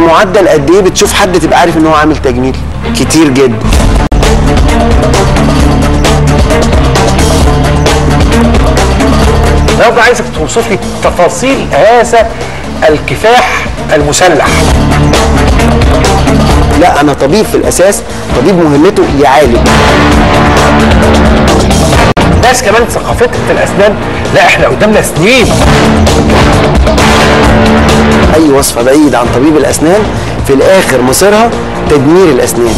بمعدل قد ايه بتشوف حد تبقى عارف ان هو عامل تجميل كتير جدا النهارده عايزك توصف لي تفاصيل هذا الكفاح المسلح لا انا طبيب في الاساس طبيب مهمته يعالج ناس كمان ثقافتها في الاسنان لا احنا قدامنا سنين اي وصفه بعيد عن طبيب الاسنان في الاخر مصيرها تدمير الاسنان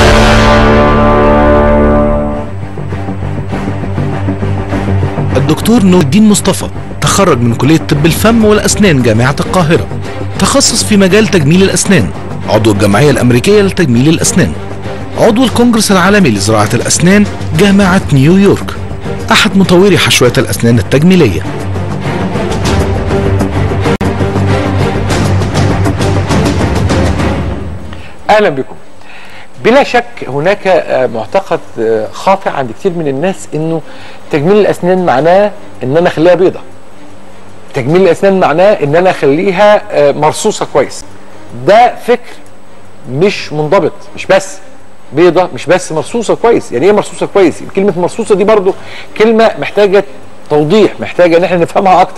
الدكتور نور الدين مصطفى تخرج من كلية طب الفم والأسنان جامعة القاهرة تخصص في مجال تجميل الأسنان عضو الجمعية الأمريكية لتجميل الأسنان عضو الكونجرس العالمي لزراعة الأسنان جامعة نيويورك أحد مطوري حشوات الأسنان التجميلية اهلا بكم بلا شك هناك آه، معتقد آه، خاطئ عند كتير من الناس انه تجميل الاسنان معناه ان انا اخليها بيضه تجميل الاسنان معناه ان انا اخليها آه، مرصوصه كويس ده فكر مش منضبط مش بس بيضه مش بس مرصوصه كويس يعني ايه مرصوصه كويس كلمه مرصوصه دي برضو كلمه محتاجه توضيح محتاجه ان احنا نفهمها اكتر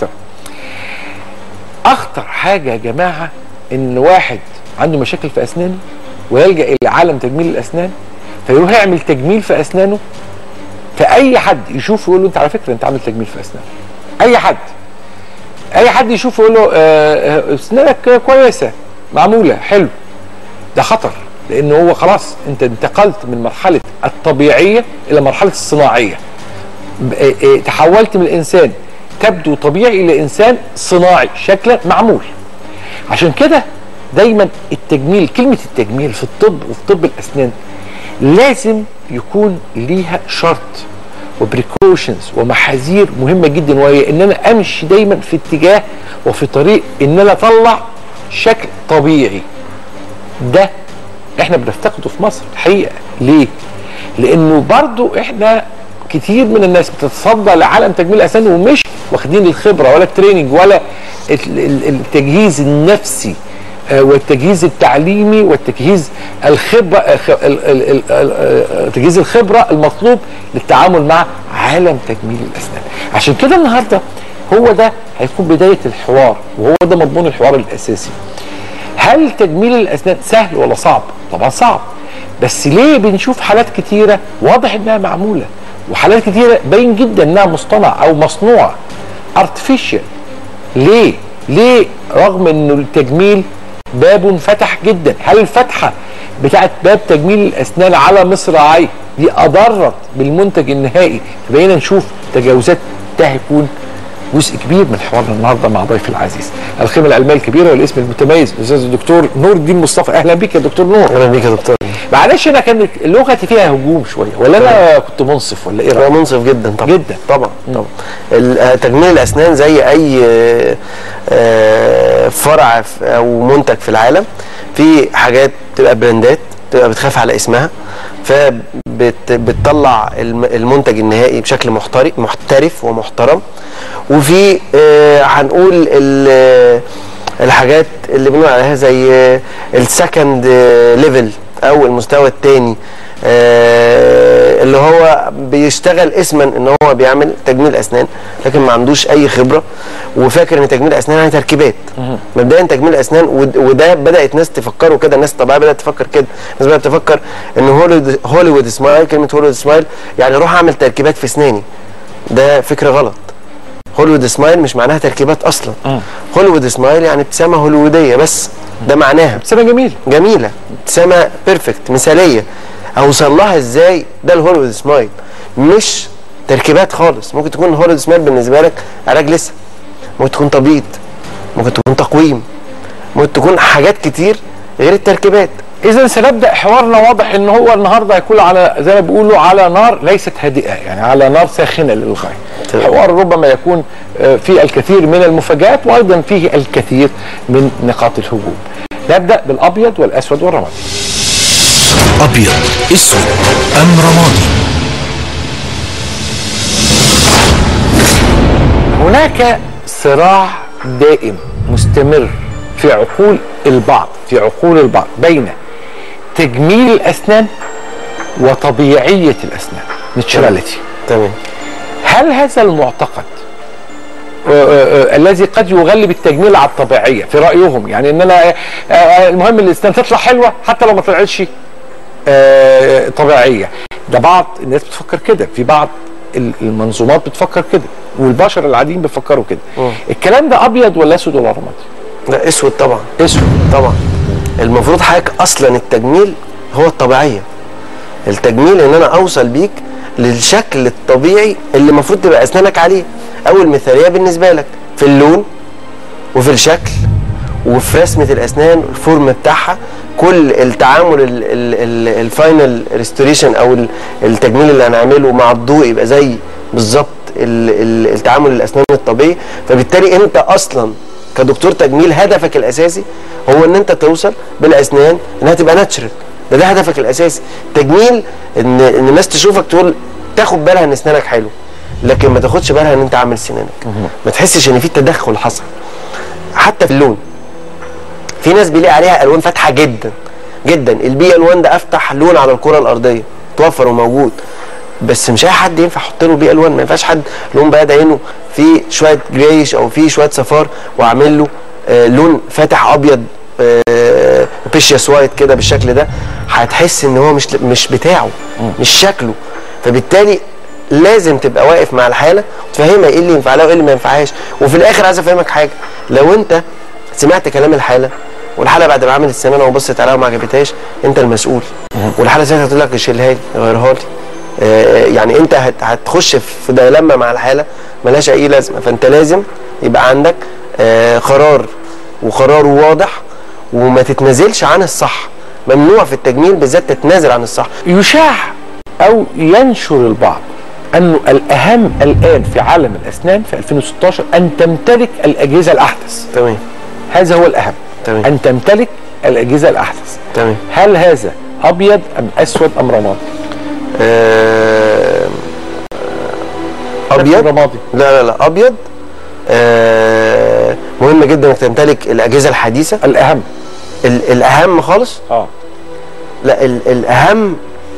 اخطر حاجه يا جماعه ان واحد عنده مشاكل في اسنانه ويلجا الى عالم تجميل الاسنان فيروح يعمل تجميل في اسنانه فاي حد يشوفه يقول له انت على فكره انت عامل تجميل في اسنانك اي حد اي حد يشوفه يقول له آه، آه، اسنانك كويسه معموله حلو ده خطر لان هو خلاص انت انتقلت من مرحله الطبيعيه الى مرحله الصناعيه ب- آه، آه، تحولت من انسان تبدو طبيعي الى انسان صناعي شكلا معمول عشان كده دايما التجميل كلمه التجميل في الطب وفي طب الاسنان لازم يكون ليها شرط وبريكوشنز ومحاذير مهمه جدا وهي ان انا امشي دايما في اتجاه وفي طريق ان انا اطلع شكل طبيعي ده احنا بنفتقده في مصر الحقيقه ليه؟ لانه برضو احنا كتير من الناس بتتصدى لعالم تجميل الاسنان ومش واخدين الخبره ولا التريننج ولا ال- ال- التجهيز النفسي آه، والتجهيز التعليمي والتجهيز الخبره آه، خ- ال- ال- ال- ال- آه، تجهيز الخبره المطلوب للتعامل مع عالم تجميل الاسنان عشان كده النهارده هو ده هيكون بدايه الحوار وهو ده مضمون الحوار الاساسي هل تجميل الاسنان سهل ولا صعب؟ طبعا صعب بس ليه بنشوف حالات كتيره واضح انها معموله وحالات كتيره باين جدا انها مصطنع او مصنوع ارتفيشال ليه؟ ليه رغم انه التجميل بابه انفتح جدا هل الفتحه بتاعت باب تجميل الاسنان على مصراعيه دي اضرت بالمنتج النهائي فبقينا نشوف تجاوزات ده هيكون جزء كبير من حوارنا النهارده مع ضيفي العزيز الخبره العلميه الكبيره والاسم المتميز الاستاذ الدكتور نور الدين مصطفى اهلا بيك يا دكتور نور اهلا بيك يا دكتور معلش انا كانت لغتي فيها هجوم شويه ولا انا كنت منصف ولا ايه هو رايك منصف جدا طبعا جدا. طبعا طبعا ال- آه، تجميل الاسنان زي اي آه، آه، فرع ف- او منتج في العالم في حاجات بتبقى براندات بتبقى بتخاف على اسمها فبتطلع المنتج النهائي بشكل محترف محترف ومحترم وفي آه، هنقول ال- الحاجات اللي بنقول عليها زي السكند ليفل او المستوى الثاني اللي هو بيشتغل اسما ان هو بيعمل تجميل اسنان لكن ما عندوش اي خبره وفاكر ان تجميل اسنان يعني تركيبات مبدئيا تجميل اسنان ود- وده بدات ناس تفكروا كده الناس الطبيعيه بدات تفكر كده الناس بدات تفكر ان هوليوود هوليوود سمايل كلمه هوليوود سمايل يعني اروح اعمل تركيبات في اسناني ده فكره غلط هوليوود سمايل مش معناها تركيبات اصلا هوليوود سمايل يعني ابتسامه هوليووديه بس ده معناها ابتسامه جميله جميله ابتسامه بيرفكت مثاليه اوصل لها ازاي ده الهوليوود سمايل مش تركيبات خالص ممكن تكون هوليوود سمايل بالنسبه لك علاج لسه ممكن تكون تبييض ممكن تكون تقويم ممكن تكون حاجات كتير غير التركيبات اذا سنبدا حوارنا واضح ان هو النهارده هيكون على زي ما بيقولوا على نار ليست هادئه يعني على نار ساخنه للغايه تمام. حوار ربما يكون آه، فيه الكثير من المفاجات وايضا فيه الكثير من نقاط الهجوم نبدا بالابيض والاسود والرمادي أبيض أسود أم رمادي هناك صراع دائم مستمر في عقول البعض في عقول البعض بين تجميل الاسنان وطبيعيه الاسنان ناتشراليتي تمام هل هذا المعتقد آه، آه، آه، الذي قد يغلب التجميل على الطبيعيه في رايهم يعني ان انا آه، آه، المهم الاسنان تطلع حلوه حتى لو ما طلعتش آه، طبيعيه ده بعض الناس بتفكر كده في بعض ال- المنظومات بتفكر كده والبشر العاديين بيفكروا كده مم. الكلام ده ابيض ولا اسود ولا رمادي لا اسود طبعا اسود طبعا المفروض حضرتك اصلا التجميل هو الطبيعيه التجميل ان انا اوصل بيك للشكل الطبيعي اللي المفروض تبقى اسنانك عليه اول مثاليه بالنسبه لك في اللون وفي الشكل وفي رسمه الاسنان الفورم بتاعها كل التعامل ال- ال- ال- الفاينل ريستوريشن او ال- التجميل اللي هنعمله مع الضوء يبقى زي بالظبط ال- ال- التعامل الاسنان الطبيعي فبالتالي انت اصلا كدكتور تجميل هدفك الاساسي هو ان انت توصل بالاسنان انها تبقى ناتشرال ده ده هدفك الاساسي تجميل ان ان الناس تشوفك تقول تاخد بالها ان اسنانك حلو لكن ما تاخدش بالها ان انت عامل سنانك ما تحسش ان في تدخل حصل حتى في اللون في ناس بيلاقي عليها الوان فاتحه جدا جدا البي الوان ده افتح لون على الكره الارضيه توفر وموجود بس مش اي حد ينفع احط له بي الوان ما ينفعش حد لون بقى عينه فيه شويه جريش او فيه شويه صفار واعمل له آه لون فاتح ابيض آه بيشيس وايت كده بالشكل ده هتحس ان هو مش مش بتاعه مش شكله فبالتالي لازم تبقى واقف مع الحاله وتفهمها ايه اللي ينفع لها وايه اللي ما ينفعهاش وفي الاخر عايز افهمك حاجه لو انت سمعت كلام الحاله والحاله بعد ما عملت السنانه وبصت عليها وما عجبتهاش انت المسؤول والحاله ساعتها تقول لك شيلها لي غيرها لي آه، يعني انت هت- هتخش في ديلما مع الحاله ملهاش اي لازمه فانت لازم يبقى عندك آه، قرار وقرار واضح وما تتنازلش عن الصح ممنوع في التجميل بالذات تتنازل عن الصح يشاع او ينشر البعض انه الاهم الان في عالم الاسنان في 2016 ان تمتلك الاجهزه الاحدث تمام هذا هو الاهم تمام. ان تمتلك الاجهزه الاحدث تمام هل هذا ابيض ام اسود ام رمادي آه، ابيض رمادي لا لا لا ابيض آه، مهم جدا انك تمتلك الاجهزه الحديثه الاهم ال- الاهم خالص اه لا ال- الاهم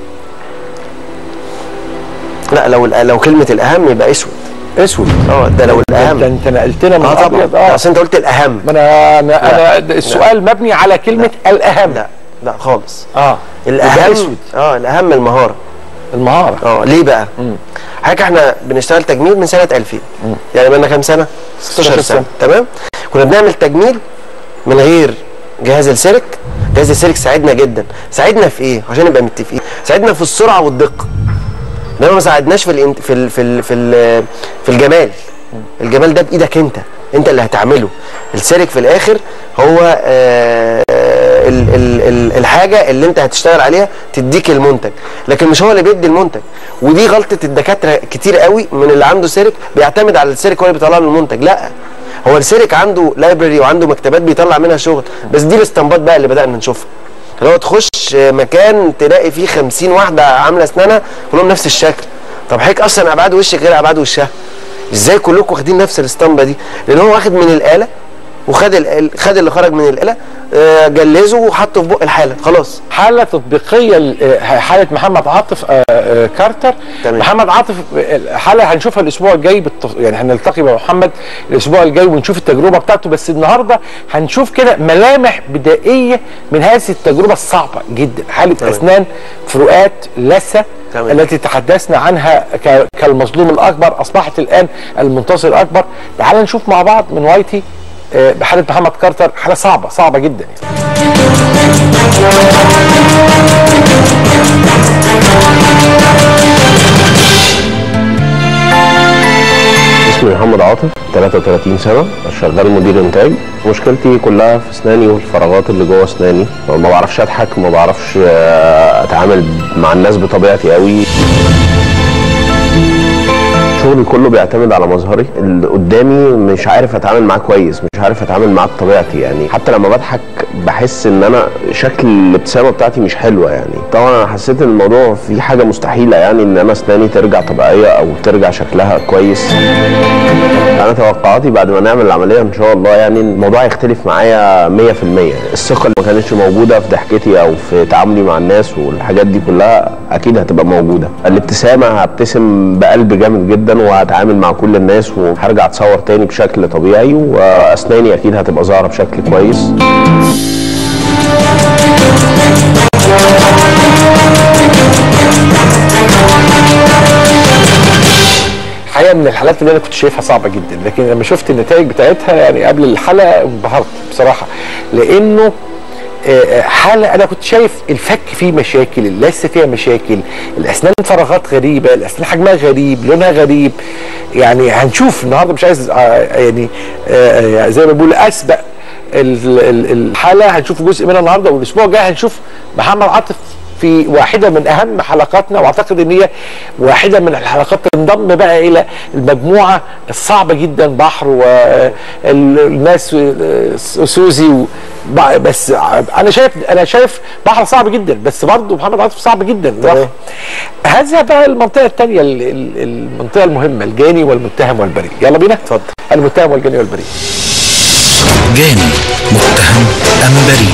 لا لو ال- لو كلمه الاهم يبقى اسود اسود اه ده لو ده الاهم انت نقلتنا من اه طبعا ابيض اه اه اصل انت قلت الاهم ما انا انا, لا. أنا السؤال مبني على كلمه الاهم لا لا خالص اه يبقى الاهم اسود اه الاهم المهاره المهاره اه ليه بقى؟ مم. حضرتك احنا بنشتغل تجميل من سنه 2000 يعني بقالنا كام سنه؟ 16 16 سنه سنة. تمام؟ كنا بنعمل تجميل من غير جهاز السيرك جهاز السيرك ساعدنا جدا ساعدنا في ايه عشان نبقى متفقين ساعدنا في السرعه والدقه انما ما ساعدناش في الانت... في ال... في ال... في, ال... في الجمال الجمال ده بايدك انت انت اللي هتعمله السيرك في الاخر هو آه ال... ال... ال... الحاجه اللي انت هتشتغل عليها تديك المنتج لكن مش هو اللي بيدي المنتج ودي غلطه الدكاتره كتير قوي من اللي عنده سيرك بيعتمد على السيرك هو اللي بيطلع له المنتج لا هو السيرك عنده لايبرري وعنده مكتبات بيطلع منها شغل بس دي الاستنباط بقى اللي بدانا نشوفها اللي هو تخش مكان تلاقي فيه 50 واحده عامله اسنانها كلهم نفس الشكل طب حضرتك اصلا ابعاد وشك غير ابعاد وشها ازاي كلكم واخدين نفس الاسطمبه دي لان هو واخد من الاله وخد ال- خد اللي خرج من الاله آه، جلزه وحطه في بق الحاله خلاص حاله تطبيقيه ل- آه، حاله محمد عاطف آه، آه، كارتر تمام. محمد عاطف آه، حاله هنشوفها الاسبوع الجاي بالتف... يعني هنلتقي بمحمد الاسبوع الجاي ونشوف التجربه بتاعته بس النهارده هنشوف كده ملامح بدائيه من هذه التجربه الصعبه جدا حاله تمام. اسنان فروقات لثه تمام. التي تحدثنا عنها ك... كالمظلوم الاكبر اصبحت الان المنتصر الاكبر تعال نشوف مع بعض من وايتي آه، بحاله محمد كارتر حاله صعبه صعبه جدا يعني. اسمي محمد عاطف 33 سنة شغال مدير انتاج مشكلتي كلها في اسناني والفراغات اللي جوه اسناني ما بعرفش اضحك ما بعرفش آه، اتعامل مع الناس بطبيعتي قوي شغلي كله بيعتمد على مظهري اللي قدامي مش عارف اتعامل معاه كويس مش عارف اتعامل معاه بطبيعتي يعني حتى لما بضحك بحس ان انا شكل الابتسامه بتاعتي مش حلوه يعني طبعا انا حسيت ان الموضوع فيه حاجه مستحيله يعني ان انا اسناني ترجع طبيعيه او ترجع شكلها كويس انا توقعاتي بعد ما نعمل العمليه ان شاء الله يعني الموضوع هيختلف معايا 100% الثقه اللي ما كانتش موجوده في ضحكتي او في تعاملي مع الناس والحاجات دي كلها اكيد هتبقى موجوده الابتسامه هبتسم بقلب جامد جدا وهتعامل مع كل الناس وهرجع اتصور تاني بشكل طبيعي واسناني اكيد هتبقى ظاهره بشكل كويس الحقيقه من الحالات اللي انا كنت شايفها صعبه جدا لكن لما شفت النتائج بتاعتها يعني قبل الحلقه انبهرت بصراحه لانه آه، حاله انا كنت شايف الفك فيه مشاكل اللثه فيها مشاكل الاسنان فراغات غريبه الاسنان حجمها غريب لونها غريب يعني هنشوف النهارده مش عايز آه، يعني آه، آه، زي ما بقول اسبق ال- ال- الحاله هنشوف جزء منها النهارده والاسبوع الجاي هنشوف محمد عاطف في واحده من اهم حلقاتنا واعتقد ان هي واحده من الحلقات تنضم بقى الى المجموعه الصعبه جدا بحر والناس سوزي و- ب- بس انا شايف انا شايف بحر صعب جدا بس برضه محمد عاطف صعب جدا تمام. هذا بقى المنطقه الثانيه المنطقه المهمه الجاني والمتهم والبريء يلا بينا اتفضل. المتهم والجاني والبريء جاني متهم أم بريء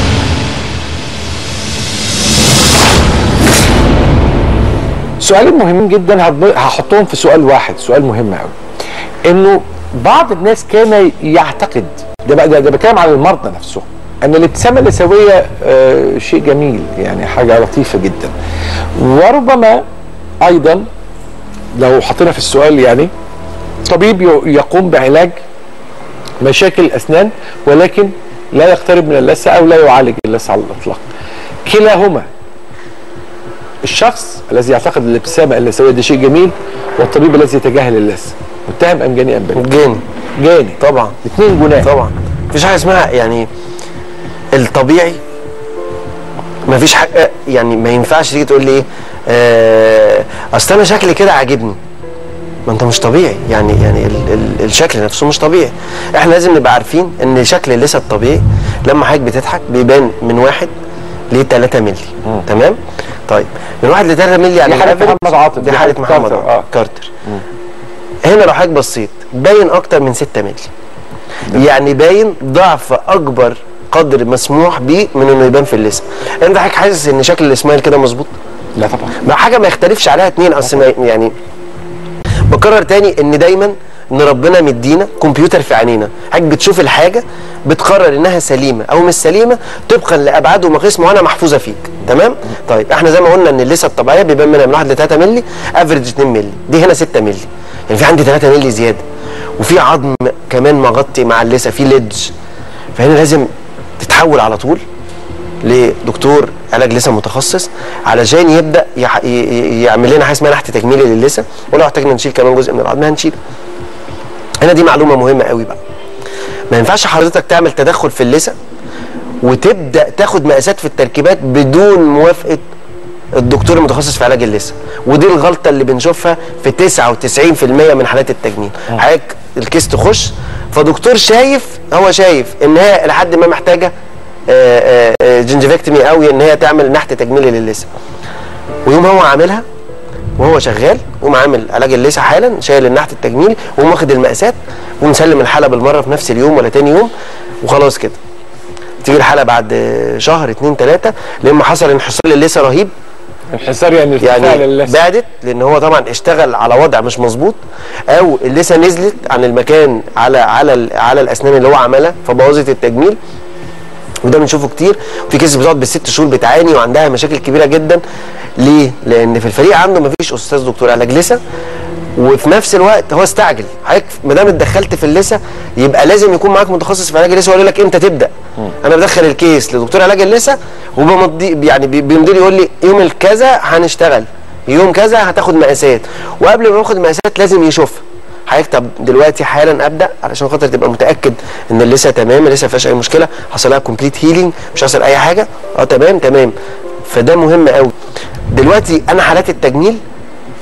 سؤالين مهمين جدا هض- هحطهم في سؤال واحد سؤال مهم قوي انه بعض الناس كان يعتقد ده بقى ده, ده بتكلم عن المرضى نفسهم ان الابتسامه النسويه آه شيء جميل يعني حاجه لطيفه جدا وربما ايضا لو حطينا في السؤال يعني طبيب ي- يقوم بعلاج مشاكل الاسنان ولكن لا يقترب من اللثه او لا يعالج اللثه على الاطلاق كلاهما الشخص الذي يعتقد ان الابتسامه النسويه ده شيء جميل والطبيب الذي يتجاهل اللثه متهم ام جاني ام بريء جاني جاني طبعا اثنين جناه طبعا مفيش حاجه اسمها يعني الطبيعي مفيش حاجه يعني ما ينفعش تيجي تقول لي ايه آه، اصل انا شكلي كده عاجبني ما انت مش طبيعي يعني يعني ال ال الشكل نفسه مش طبيعي احنا لازم نبقى عارفين ان شكل اللثه الطبيعي لما حضرتك بتضحك بيبان من واحد ل 3 مللي تمام طيب من واحد ل 3 مللي يعني حالة الأفريج- محمد عاطف، دي دي حاله حالة محمد كارتر، عاطف آه. كارتر هنا لو حضرتك بصيت باين اكتر من 6 مللي يعني باين ضعف اكبر قدر مسموح بيه من انه يبان في اللسان انت حضرتك حاسس ان شكل الاسماعيل كده مظبوط لا طبعا ما حاجه ما يختلفش عليها اتنين اصل ما- يعني بكرر تاني ان دايما ان ربنا مدينا كمبيوتر في عينينا حضرتك بتشوف الحاجه بتقرر انها سليمه او مش سليمه طبقا لابعاد ومقاييس معينه محفوظه فيك تمام طيب احنا زي ما قلنا ان اللثه الطبيعيه بيبان منها من 1 ل 3 مللي افريج 2 مللي دي هنا 6 مللي يعني في عندي 3 مللي زياده وفي عظم كمان مغطي مع اللثه في ليدج فهنا لازم تتحول على طول لدكتور علاج لسه متخصص علشان يبدا يح... ي- ي- يعمل لنا حاجه اسمها نحت تجميلي للسه ولو احتاجنا نشيل كمان جزء من العظم هنشيل هنا دي معلومه مهمه قوي بقى ما ينفعش حضرتك تعمل تدخل في اللسه وتبدا تاخد مقاسات في التركيبات بدون موافقه الدكتور المتخصص في علاج اللثه ودي الغلطه اللي بنشوفها في 99% من حالات التجميل حضرتك الكيس تخش فدكتور شايف هو شايف ان هي لحد ما محتاجه آه، آه، جنجفكتمي قوي ان هي تعمل نحت تجميلي للثه ويوم هو عاملها وهو شغال وقوم عامل علاج اللثه حالا شايل النحت التجميلي وقوم واخد المقاسات ومسلم الحاله بالمره في نفس اليوم ولا تاني يوم وخلاص كده تيجي الحاله بعد شهر اتنين تلاته لما حصل انحسار للثه رهيب الحصار يعني ارتفاع يعني للثه بعدت لان هو طبعا اشتغل على وضع مش مظبوط او اللثه نزلت عن المكان على على ال- على الاسنان اللي هو عملها فبوظت التجميل وده بنشوفه كتير وفي كيس بتقعد بالست شهور بتعاني وعندها مشاكل كبيره جدا ليه؟ لان في الفريق عنده مفيش استاذ دكتور علاج لثه وفي نفس الوقت هو استعجل حضرتك ما دام اتدخلت في اللثه يبقى لازم يكون معاك متخصص في علاج اللثه ويقول لك امتى تبدا انا بدخل الكيس لدكتور علاج اللثه وبمضي يعني بي- بيمضي لي يقول لي يوم الكذا هنشتغل يوم كذا هتاخد مقاسات وقبل ما ياخد مقاسات لازم يشوفها حضرتك طب دلوقتي حالا ابدا علشان خاطر تبقى متاكد ان اللثه تمام اللثه ما فيهاش اي مشكله حصل لها كومبليت هيلينج مش حصل اي حاجه اه تمام تمام فده مهم قوي دلوقتي انا حالات التجميل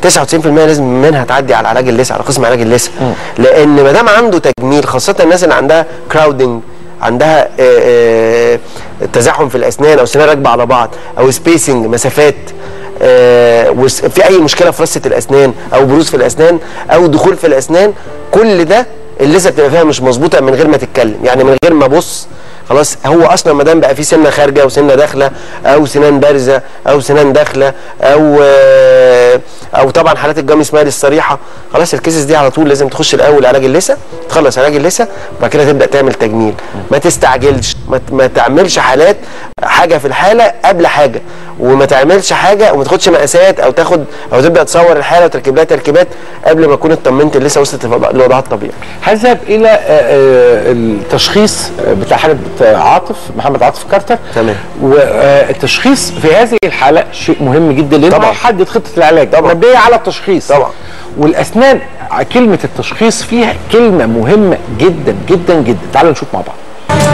99% لازم منها تعدي على علاج اللثه على قسم علاج اللثه لان ما دام عنده تجميل خاصه الناس اللي عندها كراودنج عندها آه، آه، تزاحم في الاسنان او سنان راكبه على بعض او سبيسنج مسافات آه، وس- في اي مشكله في رصه الاسنان او بروز في الاسنان او دخول في الاسنان كل ده اللثه بتبقى فيها مش مظبوطه من غير ما تتكلم يعني من غير ما ابص خلاص هو اصلا ما دام بقى في سنه خارجه وسنه داخله او سنان بارزه او سنان داخله او آه، او طبعا حالات الجامي سمايل الصريحه خلاص الكيسز دي على طول لازم تخش الاول علاج اللثه تخلص علاج اللثه وبعد كده تبدا تعمل تجميل ما تستعجلش ما, ت- ما تعملش حالات حاجه في الحاله قبل حاجه وما تعملش حاجه وما تاخدش مقاسات او تاخد او تبدا تصور الحاله وتركب لها تركيبات قبل ما تكون اطمنت اللثه وصلت لوضعها الطبيعي هذهب الى آه، آه، التشخيص آه، بتاع حاله آه، عاطف محمد عاطف كارتر تمام. والتشخيص في هذه الحاله شيء مهم جدا لانه طبعا. هيحدد خطه العلاج طبعا. مبنيه على التشخيص طبعا. والاسنان كلمه التشخيص فيها كلمه مهمه جدا جدا جدا تعالوا نشوف مع بعض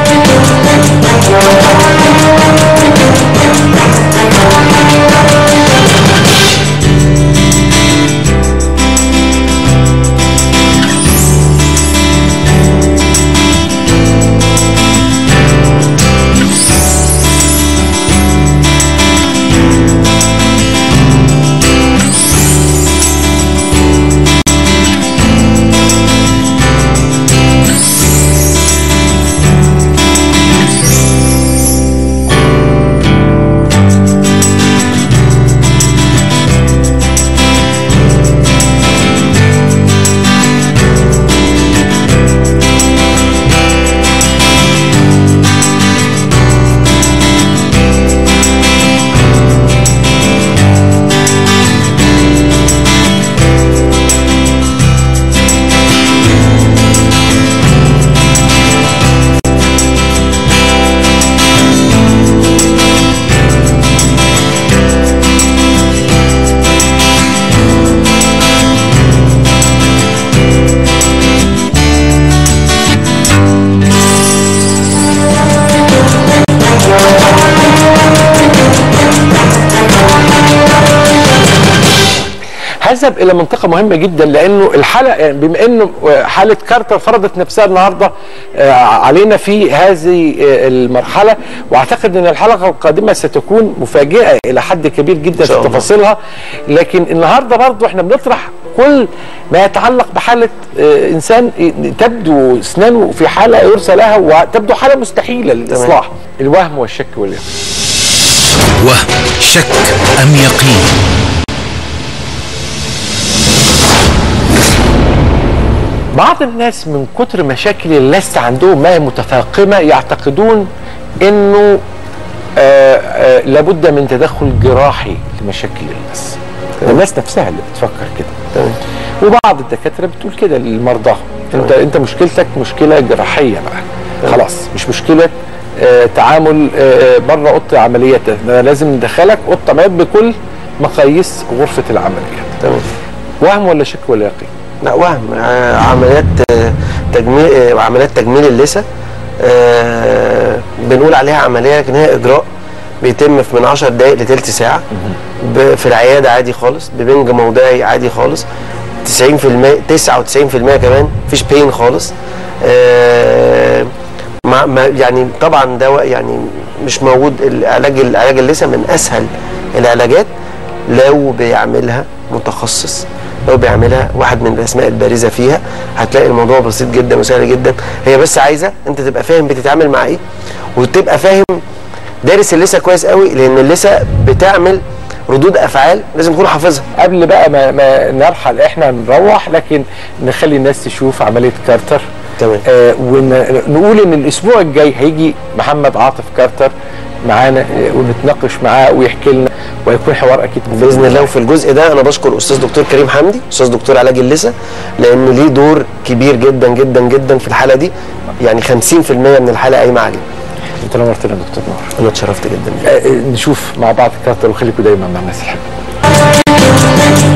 هذهب الى منطقه مهمه جدا لانه الحاله يعني بما انه حاله كارتر فرضت نفسها النهارده آه، علينا في هذه آه، المرحله واعتقد ان الحلقه القادمه ستكون مفاجئه الى حد كبير جدا في شاء الله. تفاصيلها لكن النهارده برضو احنا بنطرح كل ما يتعلق بحاله آه، انسان تبدو اسنانه في حاله يرثى لها وتبدو حاله مستحيله للاصلاح الوهم والشك واليقين وهم شك أم يقين بعض الناس من كتر مشاكل اللثة عندهم ما هي متفاقمة يعتقدون انه آه آه لابد من تدخل جراحي لمشاكل اللثة الناس نفسها اللي بتفكر كده تمام وبعض الدكاترة بتقول كده للمرضى انت انت مشكلتك مشكلة جراحية بقى خلاص مش مشكلة آه تعامل آه بره اوضه عمليات ده لازم ندخلك اوضه عمليات بكل مقاييس غرفة العمليات تمام وهم ولا شك ولا يقين لا وهم آه، عمليات آه، تجميل آه، عمليات تجميل اللثه آه، بنقول عليها عمليه لكن هي اجراء بيتم في من 10 دقائق لثلث ساعه ب- في العياده عادي خالص ببنج موضعي عادي خالص 90% 99% كمان مفيش بين خالص آه، ما ما يعني طبعا دواء يعني مش موجود العلاج العلاج اللثه من اسهل العلاجات لو بيعملها متخصص لو بيعملها واحد من الاسماء البارزه فيها هتلاقي الموضوع بسيط جدا وسهل جدا هي بس عايزه انت تبقى فاهم بتتعامل مع ايه وتبقى فاهم دارس اللثه كويس قوي لان اللثه بتعمل ردود افعال لازم تكون حافظها قبل بقى ما, ما نرحل احنا نروح لكن نخلي الناس تشوف عمليه كارتر تمام. آه ونقول ان الاسبوع الجاي هيجي محمد عاطف كارتر معانا آه ونتناقش معاه ويحكي لنا ويكون حوار اكيد مفيد. باذن الله وفي الجزء ده انا بشكر استاذ دكتور كريم حمدي استاذ دكتور علاج اللثه لانه ليه دور كبير جدا جدا جدا في الحاله دي يعني 50% من الحاله قايمه عليه انت نورتنا يا دكتور نور انا اتشرفت جدا آه آه، نشوف مع بعض كارتر وخليكم دايما مع الناس الحلوه